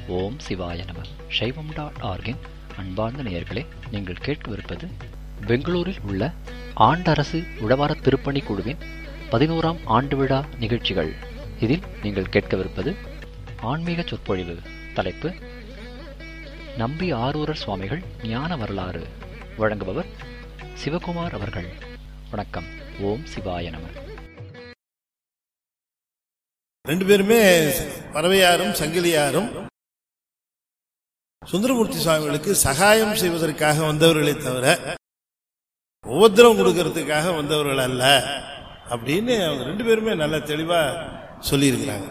ஓம் சிவாய நம சைவம் டாட் ஆர்கின் அன்பார்ந்த நேயர்களே நீங்கள் கேட்கவிருப்பது பெங்களூரில் உள்ள ஆண்டரசு உழவார திருப்பணி குழுவின் பதினோராம் ஆண்டு விழா நிகழ்ச்சிகள் இதில் நீங்கள் கேட்கவிருப்பது ஆன்மீக சொற்பொழிவு தலைப்பு நம்பி ஆரூரர் சுவாமிகள் ஞான வரலாறு வழங்குபவர் சிவகுமார் அவர்கள் வணக்கம் ஓம் சிவாய நம ரெண்டு பேருமே பறவையாரும் சங்கிலியாரும் சுந்தரமூர்த்தி சுவாமிகளுக்கு சகாயம் செய்வதற்காக வந்தவர்களே தவிர உபத்திரம் கொடுக்கறதுக்காக வந்தவர்கள் அல்ல அப்படின்னு அவங்க ரெண்டு பேருமே நல்ல தெளிவா சொல்லியிருக்கிறாங்க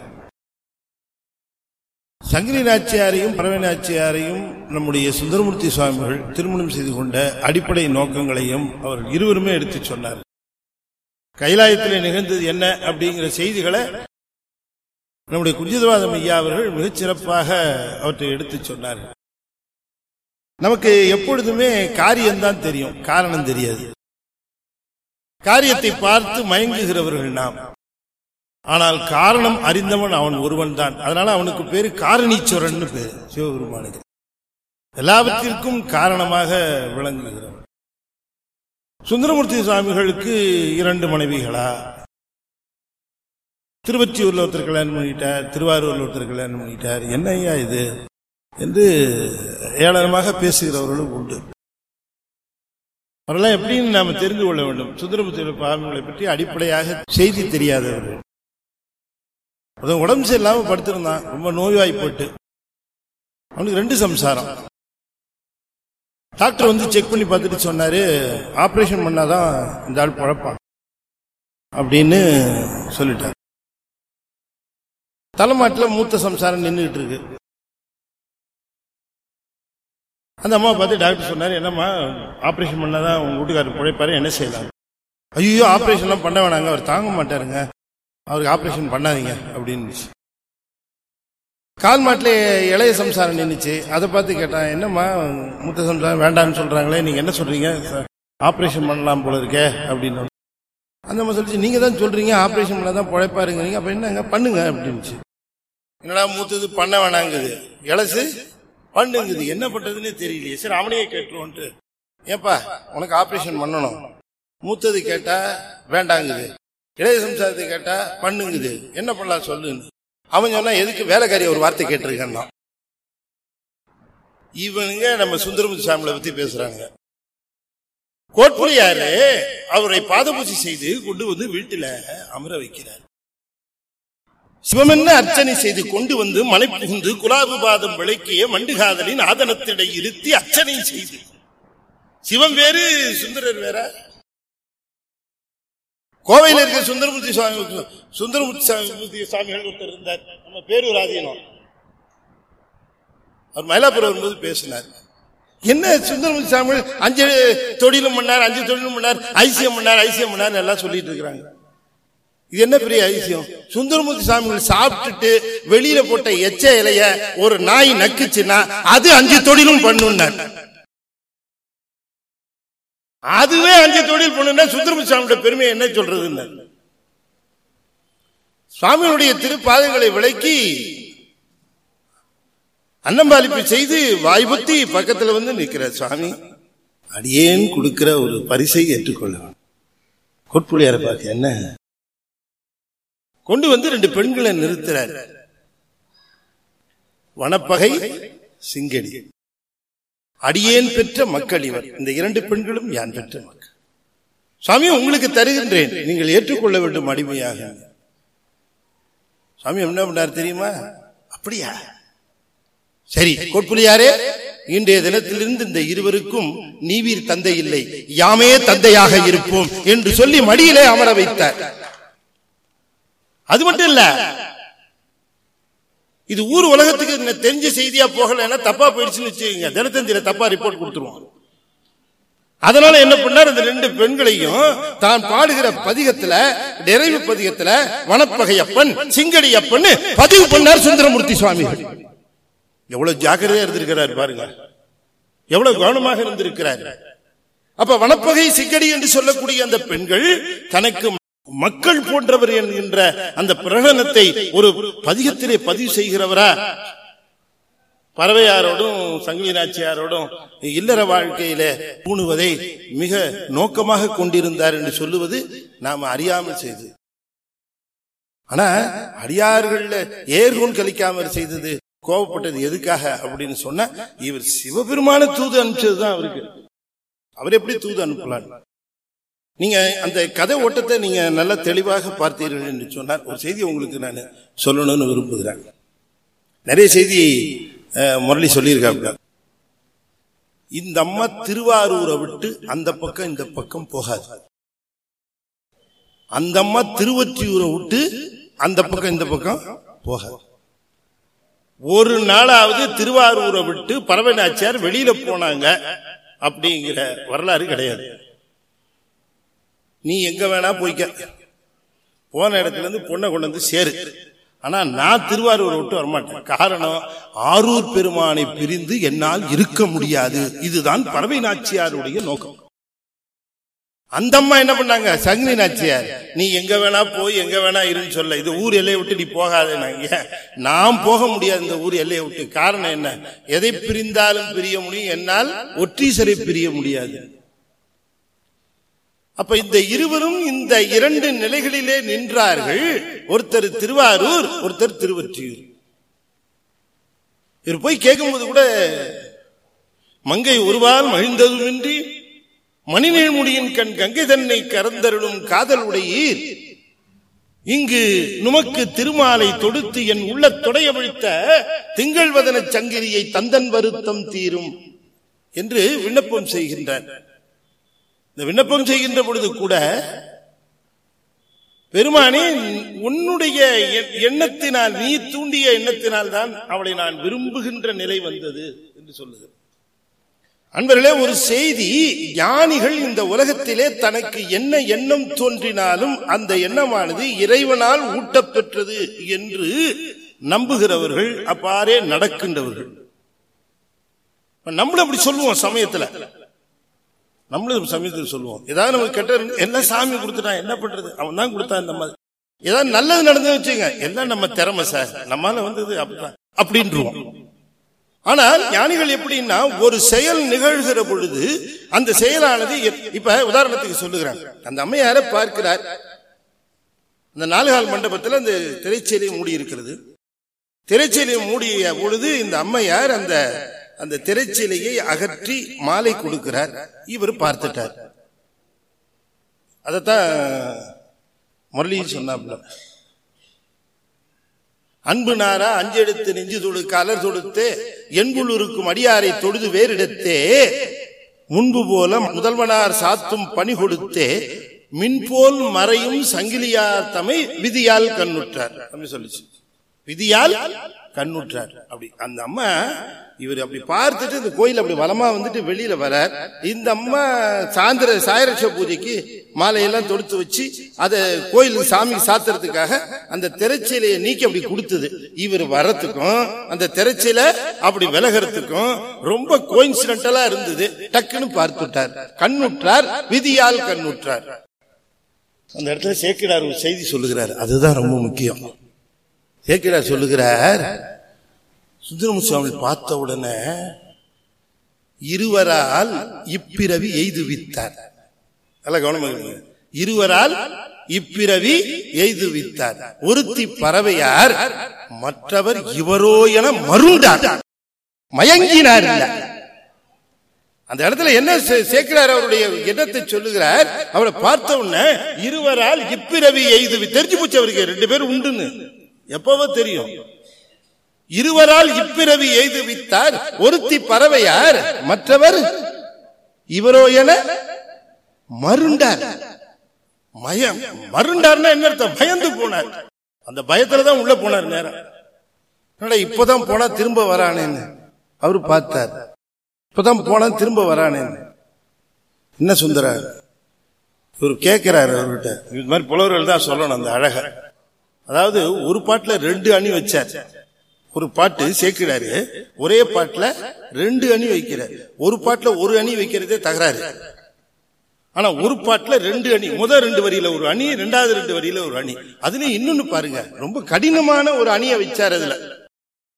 சங்கிலி நாச்சியாரையும் பறவை நாச்சியாரையும் நம்முடைய சுந்தரமூர்த்தி சுவாமிகள் திருமணம் செய்து கொண்ட அடிப்படை நோக்கங்களையும் அவர் இருவருமே எடுத்து சொன்னார் கைலாயத்தில் நிகழ்ந்தது என்ன அப்படிங்கிற செய்திகளை நம்முடைய குஞ்சிதவாதம் ஐயா அவர்கள் மிகச் சிறப்பாக அவற்றை எடுத்து சொன்னார்கள் நமக்கு எப்பொழுதுமே காரியம்தான் தெரியும் காரணம் தெரியாது காரியத்தை பார்த்து மயங்குகிறவர்கள் நாம் ஆனால் காரணம் அறிந்தவன் அவன் ஒருவன் தான் அதனால அவனுக்கு பேரு காரணீஸ்வரன் பேரு சிவபெருமானுக்கு எல்லாவற்றிற்கும் காரணமாக விளங்குகிறவன் சுந்தரமூர்த்தி சுவாமிகளுக்கு இரண்டு மனைவிகளா திருவொற்றியூர்ல ஒருத்தர் கல்யாணம் பண்ணிட்டார் திருவாரூர்ல ஒருத்தர் கல்யாணம் பண்ணிட்டார் என்ன ஐயா இது என்று ஏளனமாக பேசுகிறவர்களும் உண்டு அவரெல்லாம் எப்படின்னு நாம தெரிந்து கொள்ள வேண்டும் சுந்தரமுத்தி சுவாமிகளை பற்றி அடிப்படையாக செய்தி தெரியாதவர்கள் அது உடம்பு சரியில்லாம படுத்திருந்தான் ரொம்ப நோய்வாய்ப்பட்டு அவனுக்கு ரெண்டு சம்சாரம் டாக்டர் வந்து செக் பண்ணி பார்த்துட்டு சொன்னாரு ஆபரேஷன் பண்ணாதான் இந்த ஆள் பழப்பான் அப்படின்னு சொல்லிட்டார் தலைமாட்டில் மூத்த சம்சாரம் நின்றுட்டு இருக்கு அந்த அம்மா பார்த்து டாக்டர் சொன்னார் என்னம்மா ஆபரேஷன் பண்ணாதான் உங்க வீட்டுக்காரர் பிழைப்பாரு என்ன செய்யலாம் ஐயோ ஆபரேஷன்லாம் பண்ண வேணாங்க அவர் தாங்க மாட்டாருங்க அவருக்கு ஆபரேஷன் பண்ணாதீங்க அப்படின்னு கால் மாட்டில் இளைய சம்சாரம் நின்றுச்சு அதை பார்த்து கேட்டான் என்னம்மா மூத்த சம்சாரம் வேண்டாம்னு சொல்றாங்களே நீங்க என்ன சொல்றீங்க ஆபரேஷன் பண்ணலாம் போல இருக்கே அப்படின்னு அந்த அம்மா சொல்லிச்சு நீங்க தான் சொல்றீங்க ஆபரேஷன் பண்ணாதான் பிழைப்பாருங்கிறீங்க அப்ப என்னங்க பண்ணுங்க அப்படின்னுச்சு என்னடா மூத்தது பண்ண வேணாங்குது இளசு பண்ணுங்குது என்ன பண்றதுன்னே தெரியலையே சரி அவனையே கேட்டுருவோன்ட்டு ஏப்பா உனக்கு ஆபரேஷன் பண்ணணும் மூத்தது கேட்டா வேண்டாங்குது இளைய சம்சாரத்தை கேட்டா பண்ணுங்குது என்ன பண்ணலாம் சொல்லுன்னு அவன் சொன்னா எதுக்கு வேலைக்காரி ஒரு வார்த்தை கேட்டிருக்கான் இவனுங்க நம்ம சுந்தரமுத்து சாமியை பத்தி பேசுறாங்க கோட்புலியாரு அவரை பாதபூசி செய்து கொண்டு வந்து வீட்டில அமர வைக்கிறார் சிவமென்ன அர்ச்சனை செய்து கொண்டு வந்து மலை புகுந்து குலாபு பாதம் விளக்கிய மண்டுகாதலின் ஆதனத்திடை இருத்தி அர்ச்சனை செய்து சிவம் வேறு சுந்தரர் வேற கோவையில் இருக்க சுந்தரமூர்த்தி சுவாமி சுந்தரமூர்த்தி சாமி சுவாமிகள் ஒருத்தர் இருந்தார் நம்ம பேரூர் ஆதீனம் அவர் மயிலாப்புரம் வரும்போது பேசினார் என்ன சுந்தரமூர்த்தி சாமி அஞ்சு தொழிலும் பண்ணார் அஞ்சு தொழிலும் பண்ணார் ஐசியம் பண்ணார் ஐசியம் பண்ணார் எல்லாம் சொல்லிட்டு இருக்கிறாங்க இது என்ன பெரிய ஐசியம் சுந்தரமூர்த்தி சாமிகள் சாப்பிட்டுட்டு வெளியில போட்ட எச்ச இலைய ஒரு நாய் நக்குச்சுன்னா அது அஞ்சு தொழிலும் பண்ணுனார் அதுவே அஞ்சு தொழில் பண்ணுனா சுந்தரமூர்த்தி சாமியோட பெருமை என்ன சொல்றதுன்னு சுவாமியுடைய திருப்பாதங்களை விளக்கி அன்னம்பாலிப்பு செய்து வாய்புத்தி பக்கத்துல வந்து நிற்கிறார் சுவாமி அடியேன் கொடுக்கிற ஒரு பரிசை ஏற்றுக்கொள்ள கொட்புளியார பார்க்க என்ன கொண்டு வந்து ரெண்டு பெண்களை நிறுத்துறார் வனப்பகை சிங்கடி அடியேன் பெற்ற மக்கள் இவர் இந்த இரண்டு பெண்களும் யான் பெற்ற மக்கள் சுவாமி உங்களுக்கு தருகின்றேன் நீங்கள் ஏற்றுக்கொள்ள வேண்டும் அடிமையாக சுவாமி என்ன பண்ணார் தெரியுமா அப்படியா சரி கோட்புலியாரே இன்றைய தினத்திலிருந்து இந்த இருவருக்கும் நீவீர் தந்தை இல்லை யாமே தந்தையாக இருப்போம் என்று சொல்லி மடியிலே அமர வைத்தார் அது மட்டும் இல்ல இது ஊர் உலகத்துக்கு தெரிஞ்ச செய்தியா போகலன்னா தப்பா போயிடுச்சுன்னு வச்சுக்கோங்க தினத்தந்தியில தப்பா ரிப்போர்ட் கொடுத்துருவோம் அதனால என்ன பண்ணார் இந்த ரெண்டு பெண்களையும் தான் பாடுகிற பதிகத்துல நிறைவு பதிகத்துல வனப்பகையப்பன் சிங்கடியப்பன் பதிவு பண்ணார் சுந்தரமூர்த்தி சுவாமிகள் எவ்வளவு ஜாக்கிரதையா இருந்திருக்கிறார் பாருங்க எவ்வளவு கவனமாக இருந்திருக்கிறார் அப்ப வனப்பகை சிங்கடி என்று சொல்லக்கூடிய அந்த பெண்கள் தனக்கு மக்கள் போன்றவர் என்கின்ற அந்த பிரகடனத்தை ஒரு பதிகத்திலே பதிவு செய்கிறவரா பறவையாரோடும் சங்கிலி நாச்சியாரோடும் இல்லற வாழ்க்கையில பூணுவதை மிக நோக்கமாக கொண்டிருந்தார் என்று சொல்லுவது நாம் அறியாமல் செய்தது ஆனா அடியார்கள்ல ஏர்கோன் கலிக்காமல் செய்தது கோபப்பட்டது எதுக்காக அப்படின்னு சொன்னா இவர் சிவபெருமான தூது அனுப்பிச்சதுதான் அவருக்கு அவர் எப்படி தூது அனுப்பலாம் நீங்க அந்த கதை ஓட்டத்தை நீங்க நல்லா தெளிவாக பார்த்தீர்கள் என்று சொன்னார் ஒரு செய்தி உங்களுக்கு நான் சொல்லணும்னு விரும்புகிறேன் நிறைய செய்தி அஹ், முரளி சொல்லியிருக்காங்க இந்த அம்மா திருவாரூரை விட்டு அந்த பக்கம் இந்த பக்கம் போகாது அந்த அம்மா திருவொற்றியூரை விட்டு அந்த பக்கம் இந்த பக்கம் போகாது ஒரு நாளாவது திருவாரூரை விட்டு பறவை நாச்சியார் வெளியில போனாங்க அப்படிங்கிற வரலாறு கிடையாது நீ எங்க வேணா போய்க்க போன இடத்துல இருந்து பொண்ணை கொண்டு வந்து சேரு ஆனா நான் திருவாரூரை விட்டு வரமாட்டேன் காரணம் ஆரூர் பெருமானை பிரிந்து என்னால் இருக்க முடியாது இதுதான் பறவை நாச்சியாருடைய நோக்கம் அந்த அம்மா என்ன பண்ணாங்க சங்கினி நாச்சியார் நீ எங்க வேணா போய் எங்க வேணா இருன்னு சொல்ல இது ஊர் எல்லையை விட்டு நீ போகாதேனாங்க நான் போக முடியாது இந்த ஊர் எல்லையை விட்டு காரணம் என்ன எதை பிரிந்தாலும் பிரிய முடியும் என்னால் ஒற்றீசரை பிரிய முடியாது அப்ப இந்த இருவரும் இந்த இரண்டு நிலைகளிலே நின்றார்கள் ஒருத்தர் திருவாரூர் ஒருத்தர் திருவொற்றியூர் இவர் போய் கேட்கும்போது கூட மங்கை ஒருவால் மகிழ்ந்ததுமின்றி மணிநீழ்முடியின் கண் கங்கை தன்னை கறந்தருளும் காதல் உடையீர் இங்கு நுமக்கு திருமாலை தொடுத்து என் உள்ள தொடையவிழ்த்த திங்கள்வதன சங்கிரியை தந்தன் வருத்தம் தீரும் என்று விண்ணப்பம் செய்கின்றார் இந்த விண்ணப்பம் செய்கின்ற பொழுது கூட பெருமானே உன்னுடைய எ- எண்ணத்தினால் நீ தூண்டிய எண்ணத்தினால் தான் அவளை நான் விரும்புகின்ற நிலை வந்தது என்று சொல்லுது அன்பர்களே ஒரு செய்தி ஞானிகள் இந்த உலகத்திலே தனக்கு என்ன எண்ணம் தோன்றினாலும் அந்த எண்ணமானது இறைவனால் ஊட்டப்பெற்றது என்று நம்புகிறவர்கள் அப்பாறே நடக்கின்றவர்கள் நம்மளும் அப்படி சொல்லுவோம் சமயத்துல நம்மளும் சமயத்தில் சொல்லுவோம் ஏதாவது நமக்கு கெட்ட எல்லாம் சாமி கொடுத்துட்டான் என்ன பண்றது அவன் தான் கொடுத்தான் இந்த மாதிரி ஏதாவது நல்லது நடந்து வச்சுங்க எல்லாம் நம்ம திறமை சார் நம்மால வந்தது அப்படிதான் அப்படின்றோம் ஆனால் ஞானிகள் எப்படின்னா ஒரு செயல் நிகழ்கிற பொழுது அந்த செயலானது எப்- இப்ப உதாரணத்துக்கு சொல்லுகிறாங்க அந்த அம்மையார பார்க்கிறார் அந்த நாலுகால் மண்டபத்தில் அந்த திரைச்சேலை மூடி இருக்கிறது திரைச்சீலையை மூடிய பொழுது இந்த அம்மையார் அந்த அந்த திரைச்சீலையை அகற்றி மாலை கொடுக்கிறார் இவர் பார்த்துட்டார் அதத்தான் முரளி சொன்னாப்ல அன்பு நாரா அஞ்செடுத்து நெஞ்சு தொடுக்க அலர் தொடுத்து என்புள்ளுருக்கும் அடியாரை தொழுது வேறிடத்தே முன்பு போல முதல்வனார் சாத்தும் பணி கொடுத்தே மின்போல் மறையும் சங்கிலியார் தமை விதியால் கண்ணுற்றார் அப்படி சொல்லிச்சு விதியால் கண்ணுற்றார் அப்படி அந்த அம்மா இவர் அப்படி பார்த்துட்டு இந்த கோயில் அப்படி வலமா வந்துட்டு வெளியில வர இந்த அம்மா சாயந்தர சாயரட்ச பூஜைக்கு மாலையெல்லாம் தொடுத்து வச்சு அதை கோயிலுக்கு சாமி சாத்துறதுக்காக அந்த திரைச்சீலையை நீக்கி அப்படி கொடுத்தது இவர் வரத்துக்கும் அந்த திரைச்சீலை அப்படி விலகிறதுக்கும் ரொம்ப கோயின்சிடென்டலா இருந்தது டக்குன்னு பார்த்துட்டார் கண்ணுற்றார் விதியால் கண்ணுற்றார் அந்த இடத்துல சேக்கிடார் ஒரு செய்தி சொல்லுகிறார் அதுதான் ரொம்ப முக்கியம் சேக்கிடார் சொல்லுகிறார் சுந்தரமு சுவாமி பார்த்த உடனே இருவரால் இப்பிறவி எய்துவித்தார் நல்ல கவனமாக இருங்க. இருவரால் இப்பிறவி எய்துவித்தார் ஒருத்தி பறவையார் மற்றவர் இவரோ என மருண்டார் மயங்கினார் இல்ல. அந்த இடத்துல என்ன சே- சேக்கிரார் அவருடைய எண்ணத்தை சொல்லுகிறார் அவரை பார்த்த உடனே இருவரால் இப்பிறவி எய்து தெரிஞ்சு போச்சு அவருக்கு ரெண்டு பேரும் உண்டுன்னு எப்பவோ தெரியும் இருவரால் இப்பிறவி எய்து வித்தார் ஒருத்தி பறவையார் மற்றவர் இவரோ என மருண்டார் மயம் மருண்டார்னா என்ன அர்த்தம் பயந்து போனார் அந்த பயத்துல தான் உள்ள போனார் நேரம் என்னடா இப்பதான் போனா திரும்ப வரானேன்னு அவரு பார்த்தார் இப்பதான் போனா திரும்ப வரானேன்னு என்ன சுந்தரர் இவர் கேட்கிறாரு அவர்கிட்ட இது மாதிரி புலவர்கள் தான் சொல்லணும் அந்த அழக அதாவது ஒரு பாட்டுல ரெண்டு அணி வச்சார் ஒரு பாட்டு சேர்க்கிறாரு ஒரே பாட்டுல ரெண்டு அணி வைக்கிறார் ஒரு பாட்டுல ஒரு அணி வைக்கிறதே தகராறு ஆனா ஒரு பாட்டுல ரெண்டு அணி முதல் ரெண்டு வரியில ஒரு அணி ரெண்டாவது ரெண்டு வரியில ஒரு அணி அதுலயும் இன்னொன்னு பாருங்க ரொம்ப கடினமான ஒரு அணியை வச்சார் அதுல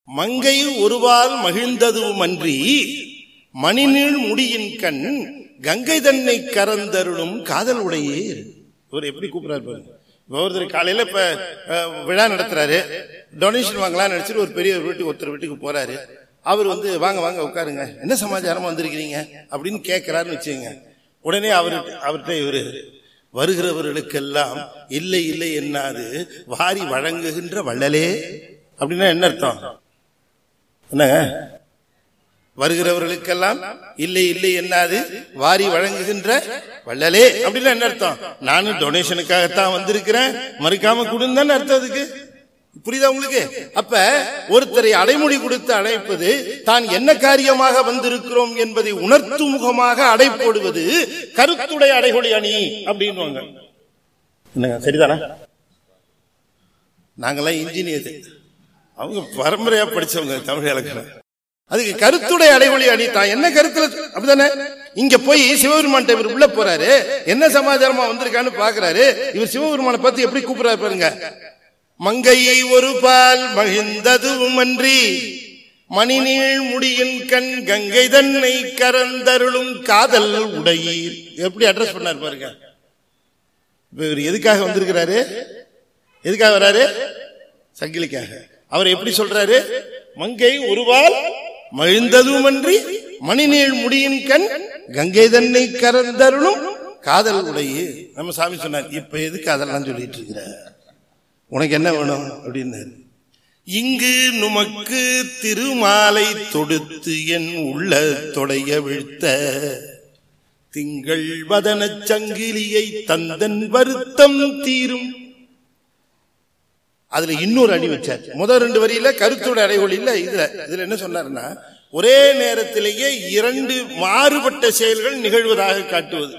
மங்கை ஒருவால் மகிழ்ந்ததுமன்றி மணிநீள் முடியின் கண் கங்கை தன்னை கரந்தருளும் காதல் உடையே இவர் எப்படி கூப்பிடுறாரு பாருங்க இப்ப ஒருத்தர் காலையில இப்ப அஹ், விழா நடத்துறாரு டொனேஷன் வாங்கலாம்னு நினைச்சிட்டு ஒரு பெரிய வீட்டுக்கு ஒருத்தர் வீட்டுக்கு போறாரு அவர் வந்து வாங்க வாங்க உட்காருங்க என்ன சமாச்சாரமா வந்திருக்கிறீங்க அப்படின்னு கேட்கிறாருன்னு வச்சுங்க உடனே அவரு அவர்கிட்ட இவரு வருகிறவர்களுக்கெல்லாம் இல்லை இல்லை என்னாது வாரி வழங்குகின்ற வள்ளலே அப்படின்னா என்ன அர்த்தம் என்னங்க வருகிறவர்களுக்கெல்லாம் இல்லை இல்லை என்னாது வாரி வழங்குகின்ற வள்ளலே அப்படின்னா என்ன அர்த்தம் நானும் டொனேஷனுக்காகத்தான் வந்திருக்கிறேன் மறுக்காம கொடுந்தான்னு அர்த்தம் அதுக்கு புரியுதா உங்களுக்கு அப்ப ஒருத்தரை அடைமொழி கொடுத்து அழைப்பது தான் என்ன காரியமாக வந்திருக்கிறோம் என்பதை உணர்த்தும் முகமாக அடைப்போடுவது கருத்துடைய அடைமொழி அணி அப்படின்னுவாங்க என்னங்க சரிதானா நாங்கெல்லாம் இன்ஜினியர் அவங்க பரம்பரையா படிச்சவங்க தமிழ் இலக்கணம் அதுக்கு கருத்துடைய அடைமொழி அணி தான் என்ன கருத்துல அப்படிதானே இங்க போய் சிவபெருமான் இவர் உள்ள போறாரு என்ன சமாச்சாரமா வந்திருக்கான்னு பாக்குறாரு இவர் சிவபெருமானை பார்த்து எப்படி கூப்பிடுறாரு பாருங்க மங்கையை ஒரு பால் மகிழ்ந்ததும் அன்றி மணிநீள் முடியின் கண் கங்கை தன்னை கரந்தருளும் காதல் உடையீர் எப்படி அட்ரஸ் பண்ணார் பாருங்க இப்ப இவர் எதுக்காக வந்திருக்கிறாரு எதுக்காக வராரு சங்கிலிக்காக அவர் எப்படி சொல்றாரு மங்கை ஒருவால் மகிழ்ந்ததுமன்றி மணிநீள் முடியின் கண் கங்கை தன்னை கரந்தருளும் காதல் உடையே நம்ம சாமி சொன்னார் இப்ப எதுக்கு அதெல்லாம் சொல்லிட்டு இருக்கிற உனக்கு என்ன வேணும் அப்படின்னாரு இங்கு நுமக்கு திருமாலை தொடுத்து என் உள்ள தொடைய வீழ்த்த திங்கள் வதனச் சங்கிலியை தந்தன் வருத்தம் தீரும் அதுல இன்னொரு அடி வச்சார் முதல் ரெண்டு வரியில கருத்தோட அடைகொள் இல்ல இதுல இதுல என்ன சொன்னாருன்னா ஒரே நேரத்திலேயே இரண்டு மாறுபட்ட செயல்கள் நிகழ்வதாக காட்டுவது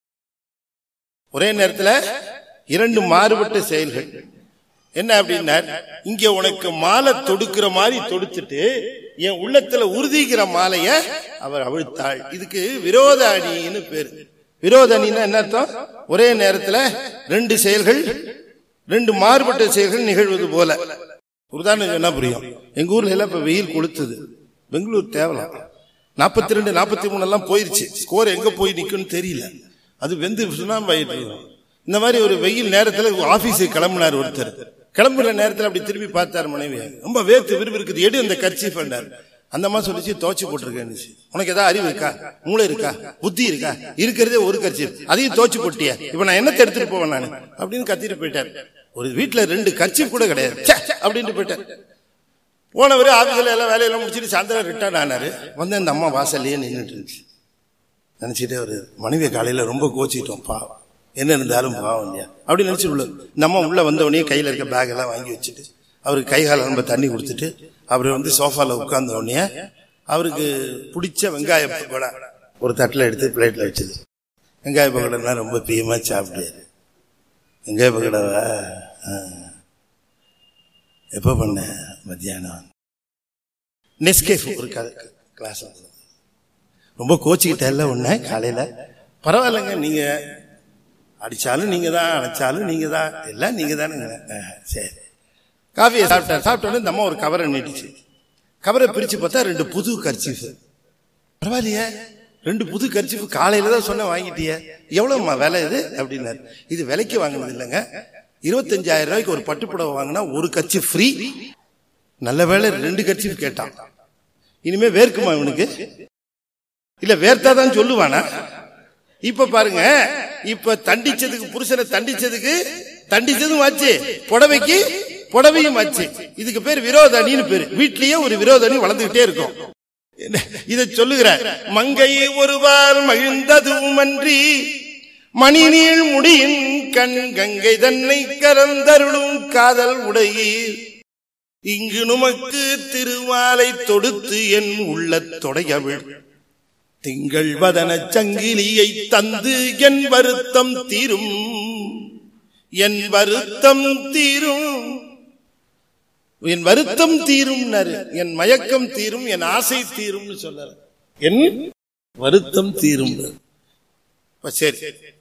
ஒரே நேரத்துல இரண்டு மாறுபட்ட செயல்கள் என்ன அப்படின்னா இங்க உனக்கு மாலை தொடுக்கிற மாதிரி தொடுத்துட்டு என் உள்ளத்துல உறுதிக்கிற மாலைய அவர் அவிழ்த்தாள் இதுக்கு விரோத அணின்னு பேரு விரோத அணின்னா என்ன அர்த்தம் ஒரே நேரத்துல ரெண்டு செயல்கள் ரெண்டு மாறுபட்ட செயல்கள் நிகழ்வது போல ஒரு உதாரணம் சொன்னா புரியும் எங்க ஊர்ல எல்லாம் இப்ப வெயில் கொளுத்துது பெங்களூர் தேவலாம் நாற்பத்தி ரெண்டு நாற்பத்தி மூணு எல்லாம் போயிருச்சு ஸ்கோர் எங்க போய் நிக்கும்னு தெரியல அது வெந்து சுண்ணாம்பு ஆயிட்டு இருக்கும். இந்த மாதிரி ஒரு வெயில் நேரத்துல ஆபீஸுக்கு கிளம்புனார் ஒருத்தர் கிளம்புற நேரத்துல அப்படி திரும்பி பார்த்தாரு மனைவி ரொம்ப வேர்த்து விரும்பி இருக்குது எடு இந்த கர்ச்சி பண்ணார் அந்த அம்மா சொல்லிச்சு துவச்சு போட்டிருக்கேன் உனக்கு ஏதாவது அறிவு இருக்கா மூளை இருக்கா புத்தி இருக்கா இருக்கிறதே ஒரு கர்ச்சி அதையும் துவச்சு போட்டியா இப்ப நான் என்னத்தை எடுத்துட்டு போவேன் நான் அப்படின்னு கத்திட்டு போயிட்டார் ஒரு வீட்டுல ரெண்டு கர்ச்சி கூட கிடையாது ச்சே, அப்படின்ட்டு போயிட்டார் போனவர் ஆபீஸ்ல எல்லாம் வேலையெல்லாம் முடிச்சிட்டு சாயந்தரம் ரிட்டர்ன் ஆனாரு வந்து அந்த அம்மா வாசல்லையே நின்றுட்டு இருந்துச்சு நினைச்சிட்டே ஒரு மனைவி காலையில ரொம்ப கோச்சிட்டோம் பாவம் என்ன இருந்தாலும் பாவம் இல்லையா அப்படி நினைச்சு உள்ள இந்த அம்மா உள்ள வந்த உடனே கையில இருக்க பேக் எல்லாம் வாங்கி வச்சுட்டு அவருக்கு கை கால ரொம்ப தண்ணி கொடுத்துட்டு அவர் வந்து சோஃபால உட்கார்ந்த உடனே அவருக்கு பிடிச்ச வெங்காய பக்கோடா ஒரு தட்டில் எடுத்து பிளேட்ல வச்சது வெங்காய பக்கோடா ரொம்ப பிரியமா சாப்பிடுவாரு வெங்காய பக்கோடாவா ஆ. எப்போ பண்ண மத்தியானம் நெஸ்கேஃப் ஒரு கிளாஸ் ரொம்ப கோச்சிக்கிட்டேன்ல ஒண்ணு காலையில பரவாயில்லைங்க நீங்க அடிச்சாலும் நீங்க தான் அடைச்சாலும் நீங்க தான் எல்லாம் நீங்க தானுங்க அஹ், சரி காஃபியை சாப்பிட்டார் சாப்பிட்ட உடனே இந்த அம்மா ஒரு கவரை நீட்டிச்சு கவரை பிரிச்சு பார்த்தா ரெண்டு புது கர்ச்சீஃப் பரவாயில்லையே ரெண்டு புது கர்ச்சீஃப் காலையில தான் சொன்ன வாங்கிட்டியே எவ்வளவுமா விலை இது அப்படின்னாரு இது விலைக்கு வாங்கினது இல்லைங்க இருபத்தஞ்சாயிரம் ரூபாய்க்கு ஒரு பட்டுப்புடவை வாங்கினா ஒரு கட்சி ஃப்ரீ நல்ல வேளை ரெண்டு கர்ச்சீஃப் கேட்டான் இனிமே வேர்க்குமா இவனுக்கு இல்ல வேர்த்தாதான் சொல்லுவானா இப்ப பாருங்க இப்ப தண்டிச்சதுக்கு புருஷனை தண்டிச்சதுக்கு தண்டிச்சதும் ஆச்சு புடவைக்கு புடவையும் ஆச்சு இதுக்கு பேர் விரோதணின்னு பேரு வீட்லயே ஒரு விரோதணி வளர்ந்துகிட்டே இருக்கும் என்ன, இதை சொல்லுகிறார் மங்கை ஒருவார் மகிழ்ந்ததும் அன்றி மணிநீள் முடியின் கண் கங்கை தன்னை கரந்தருளும் காதல் உடையீர் இங்கு நுமக்கு திருமாலை தொடுத்து என் உள்ளத் தொடையவிழ் திங்கள் வதன சங்கிலியை தந்து என் வருத்தம் தீரும் என் வருத்தம் தீரும் என் வருத்தம் தீரும் என் மயக்கம் தீரும் என் ஆசை தீரும்னு சொல்ல என் வருத்தம் தீரும் இப்ப சரி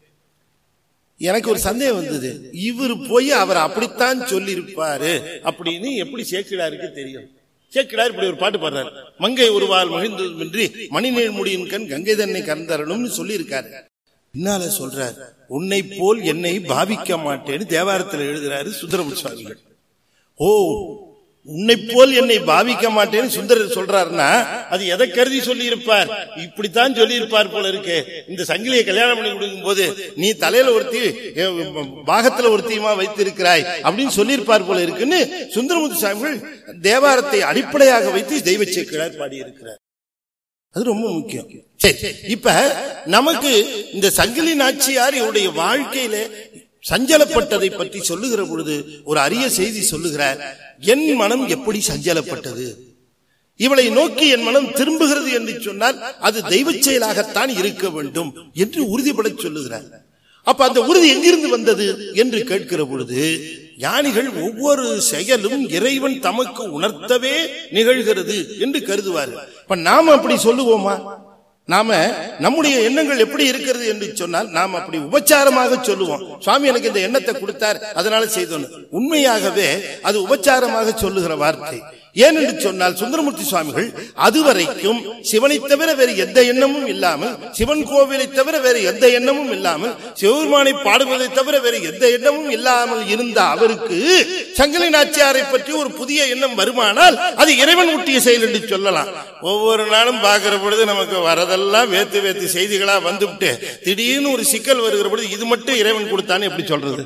எனக்கு ஒரு சந்தேகம் வந்தது இவர் போய் அவர் அப்படித்தான் சொல்லி இருப்பாரு அப்படின்னு எப்படி சேக்கிடாருக்கு தெரியும் சேக்கிடார் இப்படி ஒரு பாட்டு பாடுறாரு மங்கை ஒருவால் மகிழ்ந்ததுமின்றி மணிநேர் முடியின் கண் கங்கை தன்னை கறந்தரணும்னு சொல்லி இருக்காரு பின்னால சொல்றார் உன்னை போல் என்னை பாவிக்க மாட்டேன்னு தேவாரத்தில் எழுதுறாரு சுந்தரமு சுவாமிகள் ஓ உன்னை போல் என்னை பாவிக்க மாட்டேன்னு சுந்தரர் சொல்றாருன்னா அது எதை கருதி சொல்லி இருப்பார் இப்படித்தான் சொல்லி இருப்பார் போல இருக்கு இந்த சங்கிலியை கல்யாணம் பண்ணி கொடுக்கும் போது நீ தலையில ஒருத்தி அஹ், பாகத்துல ஒருத்தியுமா வைத்திருக்கிறாய் அப்படின்னு சொல்லியிருப்பார் போல இருக்குன்னு சுந்தரமுத்து சாமிகள் தேவாரத்தை அடிப்படையாக வைத்து தெய்வ சேக்கிழார் பாடியிருக்கிறார் அது ரொம்ப முக்கியம் சரி இப்ப நமக்கு இந்த சங்கிலி நாச்சியார் இவருடைய வாழ்க்கையில சஞ்சலப்பட்டதை பற்றி சொல்லுகிற பொழுது ஒரு அரிய செய்தி சொல்லுகிறார் என் மனம் எப்படி சஞ்சலப்பட்டது இவளை நோக்கி என் மனம் திரும்புகிறது என்று சொன்னால் அது தெய்வ செயலாகத்தான் இருக்க வேண்டும் என்று உறுதிபட சொல்லுகிறார் அப்ப அந்த உறுதி எங்கிருந்து வந்தது என்று கேட்கிற பொழுது ஞானிகள் ஒவ்வொரு செயலும் இறைவன் தமக்கு உணர்த்தவே நிகழ்கிறது என்று கருதுவார்கள் இப்ப நாம அப்படி சொல்லுவோமா நாம நம்முடைய எண்ணங்கள் எப்படி இருக்கிறது என்று சொன்னால் நாம் அப்படி உபச்சாரமாக சொல்லுவோம் சுவாமி எனக்கு இந்த எண்ணத்தை கொடுத்தார் அதனால செய்தோம் உண்மையாகவே அது உபச்சாரமாக சொல்லுகிற வார்த்தை ஏன் என்று சொன்னால் சுந்தரமூர்த்தி சுவாமிகள் அதுவரைக்கும் சிவனை தவிர வேறு எந்த எண்ணமும் இல்லாமல் சிவன் கோவிலை தவிர வேறு எந்த எண்ணமும் இல்லாமல் சிவபெருமானை பாடுவதை தவிர வேறு எந்த எண்ணமும் இல்லாமல் இருந்த அவருக்கு சங்கிலி நாச்சியாரை பற்றி ஒரு புதிய எண்ணம் வருமானால் அது இறைவன் ஊட்டிய செயல் என்று சொல்லலாம் ஒவ்வொரு நாளும் பார்க்கிற பொழுது நமக்கு வரதெல்லாம் வேத்து வேத்து செய்திகளா வந்துவிட்டு திடீர்னு ஒரு சிக்கல் வருகிற பொழுது இது மட்டும் இறைவன் கொடுத்தான்னு எப்படி சொல்றது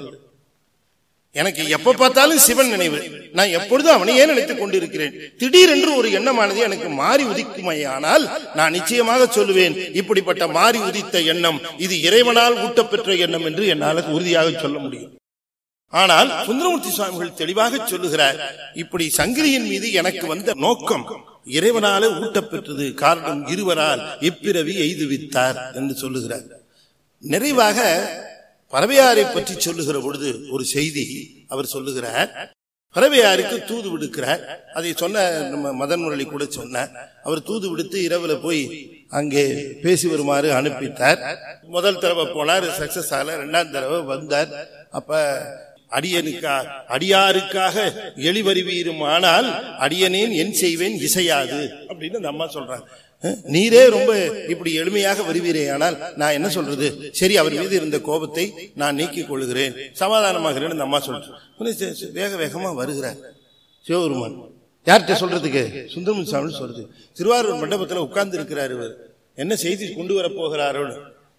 எனக்கு எப்ப பார்த்தாலும் சிவன் நினைவு நான் எப்பொழுதும் அவனையே நினைத்துக் கொண்டிருக்கிறேன் திடீரென்று ஒரு எண்ணமானது எனக்கு மாறி உதிக்குமையானால் நான் நிச்சயமாக சொல்லுவேன் இப்படிப்பட்ட மாறி உதித்த எண்ணம் இது இறைவனால் ஊட்டப்பெற்ற எண்ணம் என்று என்னால் உறுதியாக சொல்ல முடியும் ஆனால் சுந்தரமூர்த்தி சுவாமிகள் தெளிவாக சொல்லுகிறார் இப்படி சங்கிலியின் மீது எனக்கு வந்த நோக்கம் இறைவனாலே ஊட்டப்பெற்றது காரணம் இருவரால் இப்பிறவி எய்துவித்தார் என்று சொல்லுகிறார் நிறைவாக பறவையாரை பற்றி சொல்லுகிற பொழுது ஒரு செய்தி அவர் சொல்லுகிறார் பறவையாருக்கு தூது விடுக்கிறார் அதை சொன்ன நம்ம மதன் முரளி கூட சொன்னார் அவர் தூது விடுத்து இரவுல போய் அங்கே பேசி வருமாறு அனுப்பித்தார் முதல் தடவை போனார் சக்சஸ் ஆகல ரெண்டாம் தடவை வந்தார் அப்ப அடியனுக்கா அடியாருக்காக எளிவருவீரும் ஆனால் அடியனேன் என் செய்வேன் இசையாது அப்படின்னு அந்த அம்மா சொல்றாங்க அஹ், நீரே ரொம்ப இப்படி எளிமையாக வருவீரே ஆனால் நான் என்ன சொல்றது சரி அவர் மீது இருந்த கோபத்தை நான் நீக்கிக் கொள்கிறேன் சமாதானமாகிறேன் அந்த அம்மா சொல்றேன் வேக வேகமா வருகிறார் சிவபெருமான் யார்கிட்ட சொல்றதுக்கு சுந்தரமன் சாமி சொல்றது திருவாரூர் மண்டபத்தில் உட்கார்ந்து இருக்கிறார் இவர் என்ன செய்தி கொண்டு வர போகிறாரோன்னு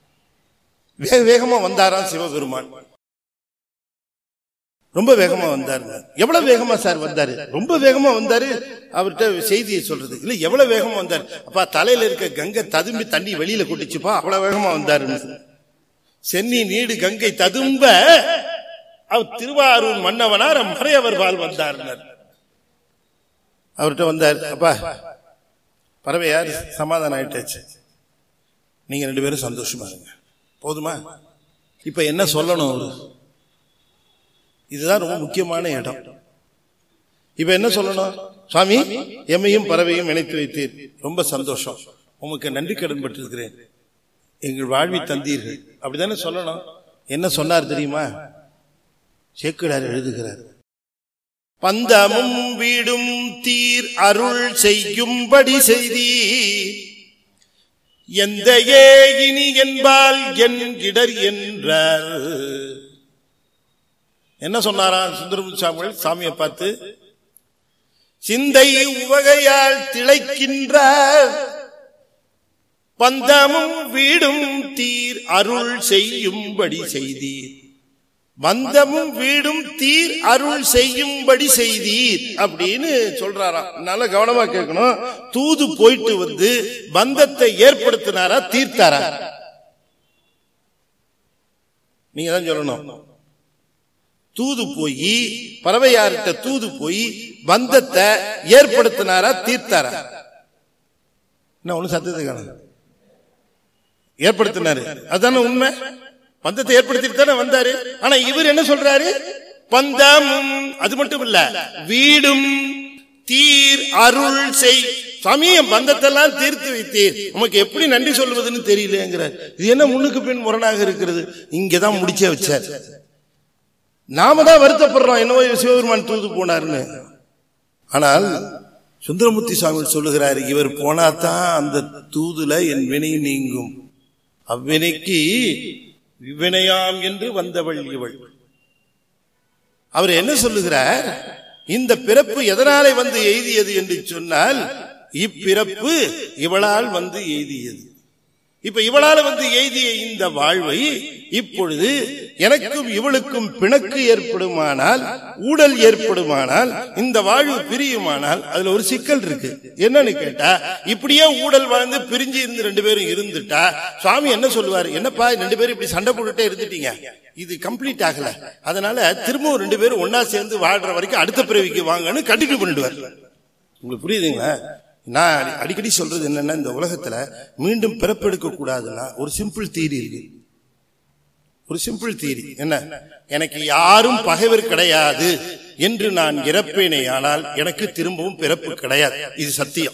வேக வேகமா வந்தாராம் சிவபெருமான் ரொம்ப வேகமா வந்தாரு எவ்வளவு வேகமா சார் வந்தாரு ரொம்ப வேகமா வந்தாரு அவர்கிட்ட செய்தியை சொல்றது இல்ல எவ்வளவு வேகமா வந்தாரு அப்பா தலையில இருக்க கங்கை ததும்பி தண்ணி வெளியில கொட்டிச்சுப்பா அவ்வளவு வேகமா வந்தாருன்னு சென்னி நீடு கங்கை ததும்ப அவர் திருவாரூர் மன்னவனார் மறையவர் பால் வந்தார் அவர்கிட்ட வந்தார் அப்பா பறவையார் சமாதானம் ஆயிட்டாச்சு நீங்க ரெண்டு பேரும் சந்தோஷமா இருங்க போதுமா இப்ப என்ன சொல்லணும் அவரு இதுதான் ரொம்ப முக்கியமான இடம் இப்ப என்ன சொல்லணும் சுவாமி எம்மையும் பறவையும் இணைத்து வைத்தீர் ரொம்ப சந்தோஷம் உமக்கு நன்றி கடன் பட்டிருக்கிறேன் எங்கள் வாழ்வி தந்தீர்கள் அப்படிதானே சொல்லணும் என்ன சொன்னார் தெரியுமா சேக்கிடார் எழுதுகிறார் பந்தமும் வீடும் தீர் அருள் செய்யும்படி செய்தீர் எந்த இனி என்பால் என் இடர் என்றார் என்ன சொன்னாராம் சுந்தரமு சாமிகள் சாமியை பார்த்து சிந்தை உவகையால் திளைக்கின்ற பந்தமும் வீடும் தீர் அருள் செய்யும்படி செய்தீர் பந்தமும் வீடும் தீர் அருள் செய்யும்படி செய்தீர் அப்படின்னு சொல்றாராம் நல்ல கவனமா கேட்கணும் தூது போயிட்டு வந்து பந்தத்தை ஏற்படுத்தினாரா தீர்த்தாரா நீங்க தான் சொல்லணும் தூது போய் பறவையார்கிட்ட தூது போய் பந்தத்தை ஏற்படுத்தினாரா தீர்த்தாரா என்ன ஒண்ணு சத்தத்தை காணும் ஏற்படுத்தினாரு அதானே உண்மை பந்தத்தை ஏற்படுத்திட்டு தானே வந்தாரு ஆனா இவர் என்ன சொல்றாரு பந்தமும் அது மட்டும் இல்ல வீடும் தீர் அருள் செய் சமயம் பந்தத்தெல்லாம் தீர்த்து வைத்தீர் உமக்கு எப்படி நன்றி சொல்வதுன்னு தெரியலங்கிறார் இது என்ன முன்னுக்கு பின் முரணாக இருக்கிறது இங்கதான் முடிச்சே வச்சார் நாம தான் வருத்தப்படுறோம் என்னவோ சிவபெருமான் தூது போனார்னு ஆனால் சுந்தரமூர்த்தி சுவாமி சொல்லுகிறார் இவர் போனாதான் அந்த தூதுல என் வினை நீங்கும் அவ்வினைக்கு இவ்வினையாம் என்று வந்தவள் இவள் அவர் என்ன சொல்லுகிறார் இந்த பிறப்பு எதனாலே வந்து எய்தியது என்று சொன்னால் இப்பிறப்பு இவளால் வந்து எய்தியது இப்ப இவளால வந்து எய்திய இந்த வாழ்வை இப்பொழுது எனக்கும் இவளுக்கும் பிணக்கு ஏற்படுமானால் ஊழல் ஏற்படுமானால் இந்த வாழ்வு பிரியுமானால் அதுல ஒரு சிக்கல் இருக்கு என்னன்னு கேட்டா இப்படியே ஊழல் வாழ்ந்து பிரிஞ்சு இருந்து ரெண்டு பேரும் இருந்துட்டா சுவாமி என்ன சொல்லுவாரு என்னப்பா ரெண்டு பேரும் இப்படி சண்டை போட்டுட்டே இருந்துட்டீங்க இது கம்ப்ளீட் ஆகல அதனால திரும்பவும் ரெண்டு பேரும் ஒன்னா சேர்ந்து வாழ்ற வரைக்கும் அடுத்த பிறவிக்கு வாங்கன்னு கண்டினியூ பண்ணிடுவார் உங்களுக்கு புரியுதுங்களா நான் அடி- அடிக்கடி சொல்றது என்னன்னா இந்த உலகத்துல மீண்டும் பிறப்பெடுக்க கூடாதுன்னா ஒரு சிம்பிள் தீரி இருக்கு ஒரு சிம்பிள் தீரி என்ன எனக்கு யாரும் பகைவர் கிடையாது என்று நான் இறப்பேனே ஆனால் எனக்கு திரும்பவும் பிறப்பு கிடையாது இது சத்தியம்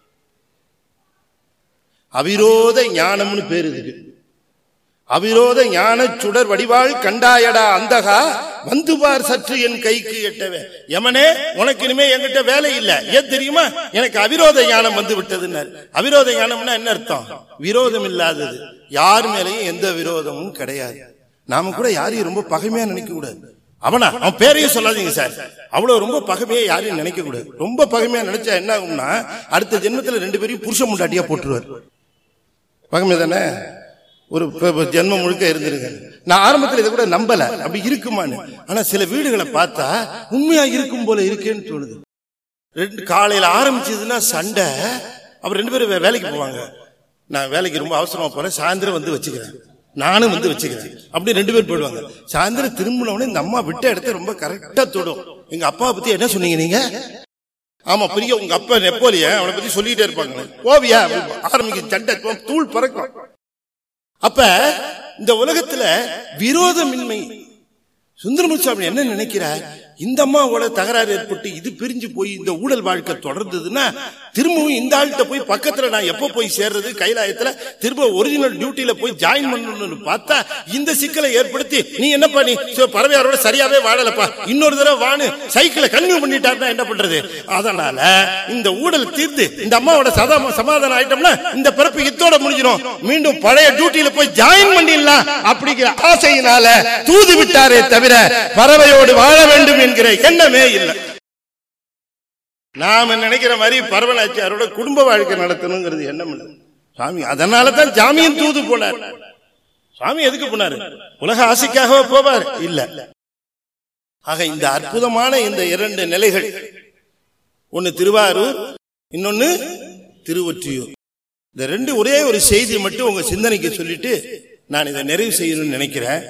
அவிரோத ஞானம்னு பேரு இதுக்கு அவிரோத ஞான சுடர் வடிவாள் கண்டாயடா அந்தகா வந்து பார் சற்று என் கைக்கு எட்டவே யமனே உனக்கு இனிமே என்கிட்ட வேலை இல்ல ஏன் தெரியுமா எனக்கு அவிரோத ஞானம் வந்து விட்டதுன்னாரு அவிரோத ஞானம்னா என்ன அர்த்தம் விரோதம் இல்லாதது யார் மேலேயும் எந்த விரோதமும் கிடையாது நாம கூட யாரையும் ரொம்ப பகைமையா நினைக்க கூடாது அவனா அவன் பேரையும் சொல்லாதீங்க சார் அவ்வளவு ரொம்ப பகைமையா யாரையும் நினைக்க கூடாது ரொம்ப பகைமையா நினைச்சா என்ன ஆகும்னா அடுத்த ஜென்மத்துல ரெண்டு பேரையும் புருஷ முண்டாட்டியா போட்டுருவார் பகமை தானே ஒரு ப- ப- ஜென்மம் முழுக்க இருந்திருங்க நான் ஆரம்பத்தில் இதை கூட நம்பல அப்படி இருக்குமான்னு ஆனா சில வீடுகளை பார்த்தா உண்மையா இருக்கும் போல இருக்கேன்னு தோணுது ரெண்டு காலையில ஆரம்பிச்சதுன்னா சண்டை அப்புறம் ரெண்டு பேரும் வே- வேலைக்கு போவாங்க நான் வேலைக்கு ரொம்ப அவசரமா போறேன் சாயந்தரம் வந்து வச்சுக்கிறேன் நானும் வந்து வச்சுக்கிறேன் அப்படி ரெண்டு பேர் போயிடுவாங்க சாயந்தரம் திரும்பின உடனே இந்த அம்மா விட்ட இடத்த ரொம்ப கரெக்டா தொடும் எங்க அப்பாவை பத்தி என்ன சொன்னீங்க நீங்க ஆமா பெரிய உங்க அப்பா நெப்போலியன் அவனை பத்தி சொல்லிட்டே இருப்பாங்க ஓவியா ஆரம்பிக்க சண்டை தூள் பறக்கும் அப்ப இந்த உலகத்துல விரோதமின்மை சுந்தரமுசாமி என்ன நினைக்கிறார் இந்த அம்மாவோட தகராறு ஏற்பட்டு இது பிரிஞ்சு போய் இந்த ஊழல் வாழ்க்கை தொடர்ந்ததுன்னா திரும்பவும் இந்த ஆள்கிட்ட போய் பக்கத்துல நான் எப்ப போய் சேர்றது கைலாயத்துல திரும்ப ஒரிஜினல் டியூட்டில போய் ஜாயின் பண்ணணும்னு பார்த்தா இந்த சிக்கலை ஏற்படுத்தி நீ என்னப்பா நீ சோ, பறவையாரோட சரியாவே வாழலப்பா இன்னொரு தடவை வாணு சைக்கிளை கன்னியூ பண்ணிட்டாருன்னா என்ன பண்றது அதனால இந்த ஊழல் தீர்த்து இந்த அம்மாவோட சதா சமாதானம் ஆயிட்டோம்னா இந்த பிறப்பு இத்தோட முடிஞ்சிடும் மீண்டும் பழைய டியூட்டில போய் ஜாயின் பண்ணிடலாம் அப்படிங்கிற ஆசையினால தூது விட்டாரே தவிர பறவையோடு வாழ வேண்டும் என்கிற எண்ணமே இல்லை நாம நினைக்கிற மாதிரி பரவனாச்சியாரோட குடும்ப வாழ்க்கை நடத்தணுங்கிறது எண்ணம் இல்லை சாமி அதனால தான் ஜாமியும் தூது போனார் சாமி எதுக்கு போனாரு உலக ஆசைக்காகவே போவார் இல்ல ஆக இந்த அற்புதமான இந்த இரண்டு நிலைகள் ஒன்னு திருவாரூர் இன்னொன்னு திருவொற்றியூர் இந்த ரெண்டு ஒரே ஒரு செய்தி மட்டும் உங்க சிந்தனைக்கு சொல்லிட்டு நான் இதை நிறைவு செய்யணும்னு நினைக்கிறேன்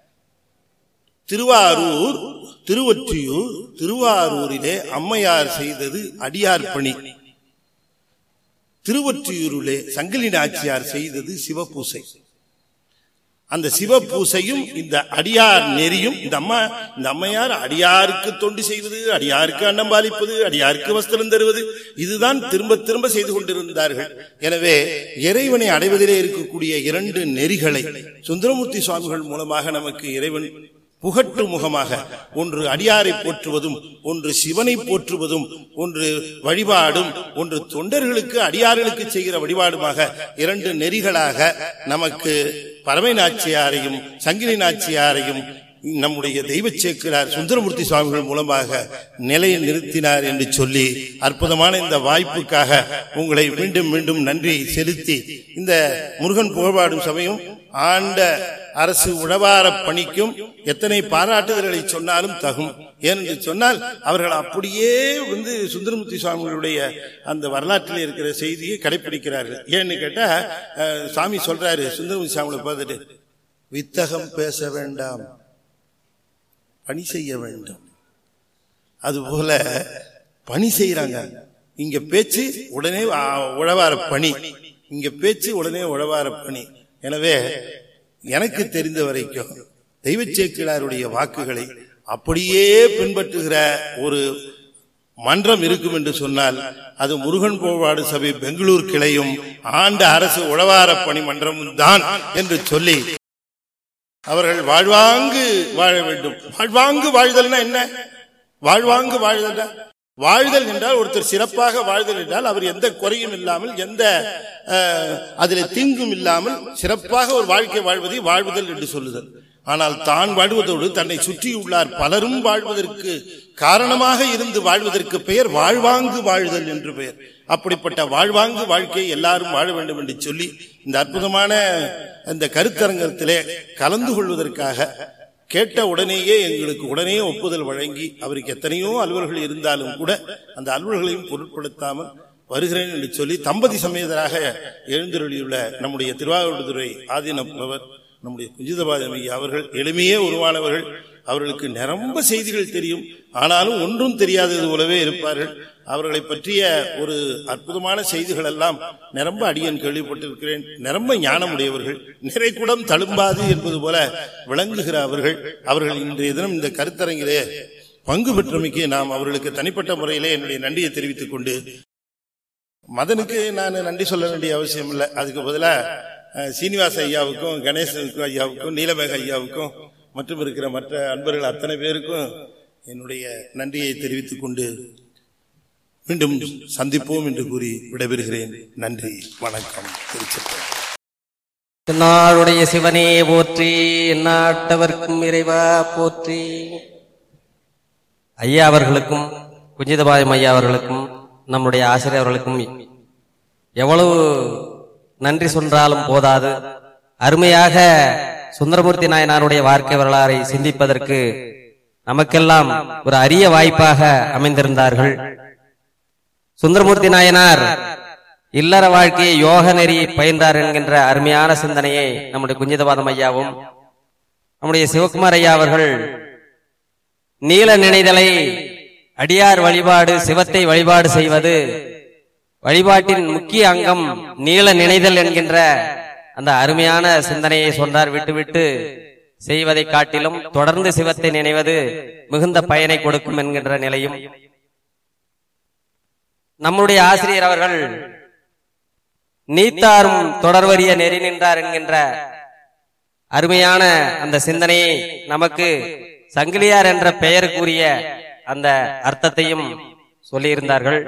திருவாரூர் திருவொற்றியூர் திருவாரூரிலே அம்மையார் செய்தது அடியார் பணி திருவொற்றியூரிலே சங்கிலி நாச்சியார் செய்தது சிவபூசை அந்த சிவபூசையும் இந்த அடியார் நெறியும் இந்த அம்மா இந்த அம்மையார் அடியாருக்கு தொண்டு செய்வது அடியாருக்கு அன்னம் பாலிப்பது அடியாருக்கு வஸ்திரம் தருவது இதுதான் திரும்ப திரும்ப செய்து கொண்டிருந்தார்கள் எனவே இறைவனை அடைவதிலே இருக்கக்கூடிய இரண்டு நெறிகளை சுந்தரமூர்த்தி சுவாமிகள் மூலமாக நமக்கு இறைவன் புகட்டு முகமாக ஒன்று அடியாரை போற்றுவதும் ஒன்று சிவனை போற்றுவதும் ஒன்று வழிபாடும் ஒன்று தொண்டர்களுக்கு அடியார்களுக்கு செய்கிற வழிபாடுமாக இரண்டு நெறிகளாக நமக்கு பறவை நாச்சியாரையும் சங்கிலி நாச்சியாரையும் நம்முடைய தெய்வ சேக்கிரார் சுந்தரமூர்த்தி சுவாமிகள் மூலமாக நிலையை நிறுத்தினார் என்று சொல்லி அற்புதமான இந்த வாய்ப்புக்காக உங்களை மீண்டும் மீண்டும் நன்றி செலுத்தி இந்த முருகன் புகழ்பாடும் சபையும் ஆண்ட அரசு உழவார பணிக்கும் எத்தனை பாராட்டுதல்களை சொன்னாலும் தகும் ஏனென்று சொன்னால் அவர்கள் அப்படியே வந்து சுந்தரமூர்த்தி சுவாமிகளுடைய அந்த வரலாற்றில் இருக்கிற செய்தியை கடைபிடிக்கிறார்கள் ஏன்னு கேட்டா அஹ், சாமி சொல்றாரு சுந்தரமூர்த்தி சுவாமிகளை பார்த்துட்டு வித்தகம் பேச வேண்டாம் பணி செய்ய வேண்டும் அதுபோல பணி செய்யறாங்க இங்க பேச்சு உடனே ஆ, உழவார பணி இங்க பேச்சு உடனே உழவார பணி எனவே எனக்கு தெரிந்த வரைக்கும் தெய்வ சேக்கிழாருடைய வாக்குகளை அப்படியே பின்பற்றுகிற ஒரு மன்றம் இருக்கும் என்று சொன்னால் அது முருகன் போவாடு சபை பெங்களூர் கிளையும் ஆண்ட அரசு உழவார பணி மன்றமும் தான் என்று சொல்லி அவர்கள் வாழ்வாங்கு வாழ வேண்டும் வாழ்வாங்கு வாழ்தல்னா என்ன வாழ்வாங்கு வாழ்தல்னா வாழ்தல் என்றால் ஒருத்தர் சிறப்பாக வாழ்தல் என்றால் அவர் எந்த குறையும் இல்லாமல் எந்த அஹ், அதிலே தீங்கும் இல்லாமல் சிறப்பாக ஒரு வாழ்க்கை வாழ்வதை வாழ்வுதல் என்று சொல்லுதல் ஆனால் தான் வாழ்வதோடு தன்னை சுற்றியுள்ளார் பலரும் வாழ்வதற்கு காரணமாக இருந்து வாழ்வதற்கு பெயர் வாழ்வாங்கு வாழ்தல் என்று பெயர் அப்படிப்பட்ட வாழ்வாங்கு வாழ்க்கையை எல்லாரும் வாழ வேண்டும் என்று சொல்லி இந்த அற்புதமான இந்த கருத்தரங்கத்திலே கலந்து கொள்வதற்காக கேட்ட உடனேயே எங்களுக்கு உடனே ஒப்புதல் வழங்கி அவருக்கு எத்தனையோ அலுவல்கள் இருந்தாலும் கூட அந்த அலுவல்களையும் பொருட்படுத்தாமல் வருகிறேன் என்று சொல்லி தம்பதி சமேதராக எழுந்தருளியுள்ள நம்முடைய திருவாவூர்துறை ஆதீனப்பவர் நம்முடைய குஞ்சிதபாதம் ஐயா அவர்கள் எளிமையே உருவானவர்கள் அவர்களுக்கு நிரம்ப செய்திகள் தெரியும் ஆனாலும் ஒன்றும் தெரியாதது போலவே இருப்பார்கள் அவர்களை பற்றிய ஒரு அற்புதமான செய்திகள் எல்லாம் நிரம்ப அடியன் கேள்விப்பட்டிருக்கிறேன் நிரம்ப ஞானமுடையவர்கள் நிறைக்குடம் தழும்பாது என்பது போல விளங்குகிற அவர்கள் அவர்கள் இன்றைய தினம் இந்த கருத்தரங்கிலே பங்கு பெற்றமைக்கு நாம் அவர்களுக்கு தனிப்பட்ட முறையிலே என்னுடைய நன்றியை தெரிவித்துக் கொண்டு மதனுக்கு நான் நன்றி சொல்ல வேண்டிய அவசியம் இல்லை அதுக்கு பதிலா அஹ், சீனிவாச ஐயாவுக்கும் கணேசனுக்கும் ஐயாவுக்கும் நீலமேக ஐயாவுக்கும் மற்றும் இருக்கிற மற்ற அன்பர்கள் அத்தனை பேருக்கும் என்னுடைய நன்றியை தெரிவித்துக் கொண்டு மீண்டும் சந்திப்போம் என்று கூறி விடைபெறுகிறேன் நன்றி வணக்கம் திருச்சிற்றம்பலம் நாளுடைய சிவனே போற்றி எந்நாட்டவர்க்கும் இறைவா போற்றி ஐயா அவர்களுக்கும் குஞ்சிதபாயம் ஐயா அவர்களுக்கும் நம்முடைய ஆசிரியர் அவர்களுக்கும் எவ்வளவு நன்றி சொன்றாலும் போதாது அருமையாக சுந்தரமூர்த்தி நாயனாருடைய வாழ்க்கை வரலாறை சிந்திப்பதற்கு நமக்கெல்லாம் ஒரு அரிய வாய்ப்பாக அமைந்திருந்தார்கள் சுந்தரமூர்த்தி நாயனார் இல்லற வாழ்க்கையை யோக நெறி பயின்றார் என்கின்ற அருமையான சிந்தனையை நம்முடைய குஞ்சிதபாதம் ஐயாவும் நம்முடைய சிவகுமார் ஐயா அவர்கள் நீல நினைதலை அடியார் வழிபாடு சிவத்தை வழிபாடு செய்வது வழிபாட்டின் முக்கிய அங்கம் நீல நினைதல் என்கின்ற அந்த அருமையான சிந்தனையை சொன்னார் விட்டுவிட்டு செய்வதை காட்டிலும் தொடர்ந்து சிவத்தை நினைவது மிகுந்த பயனை கொடுக்கும் என்கின்ற நிலையும் நம்முடைய ஆசிரியர் அவர்கள் நீத்தாரும் தொடர்வரிய நெறி நின்றார் என்கின்ற அருமையான அந்த சிந்தனையை நமக்கு சங்கிலியார் என்ற பெயருக்குரிய அந்த அர்த்தத்தையும் சொல்லியிருந்தார்கள்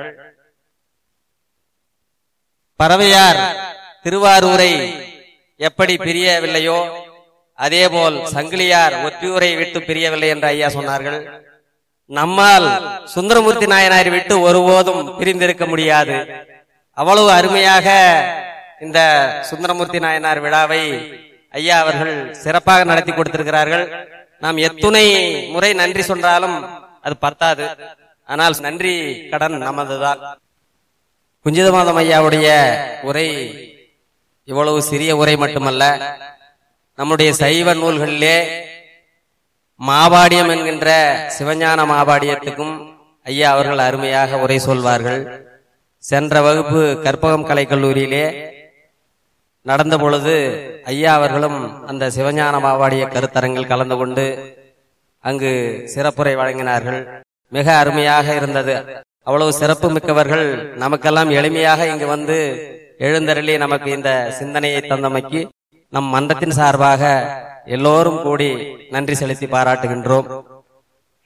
பறவையார் திருவாரூரை எப்படி பிரியவில்லையோ அதேபோல் சங்கிலியார் ஒற்றியூரை விட்டு பிரியவில்லை என்று ஐயா சொன்னார்கள் நம்மால் சுந்தரமூர்த்தி நாயனாரை விட்டு ஒருபோதும் பிரிந்திருக்க முடியாது அவ்வளவு அருமையாக இந்த சுந்தரமூர்த்தி நாயனார் விழாவை ஐயா அவர்கள் சிறப்பாக நடத்தி கொடுத்திருக்கிறார்கள் நாம் எத்துணை முறை நன்றி சொன்னாலும் அது பத்தாது ஆனால் நன்றி கடன் நமதுதான் குஞ்சிதமாதம் ஐயாவுடைய உரை இவ்வளவு சிறிய உரை மட்டுமல்ல நம்முடைய சைவ நூல்களிலே மாபாடியம் என்கின்ற சிவஞான மாபாடியத்துக்கும் ஐயா அவர்கள் அருமையாக உரை சொல்வார்கள் சென்ற வகுப்பு கற்பகம் கலை கல்லூரியிலே நடந்த பொழுது ஐயா அவர்களும் அந்த சிவஞான மாவாடிய கருத்தரங்கில் கலந்து கொண்டு அங்கு சிறப்புரை வழங்கினார்கள் மிக அருமையாக இருந்தது அவ்வளவு சிறப்பு மிக்கவர்கள் நமக்கெல்லாம் எளிமையாக இங்கு வந்து எழுந்தருளி நமக்கு இந்த சிந்தனையை தந்தமைக்கு நம் மன்றத்தின் சார்பாக எல்லோரும் கூடி நன்றி செலுத்தி பாராட்டுகின்றோம்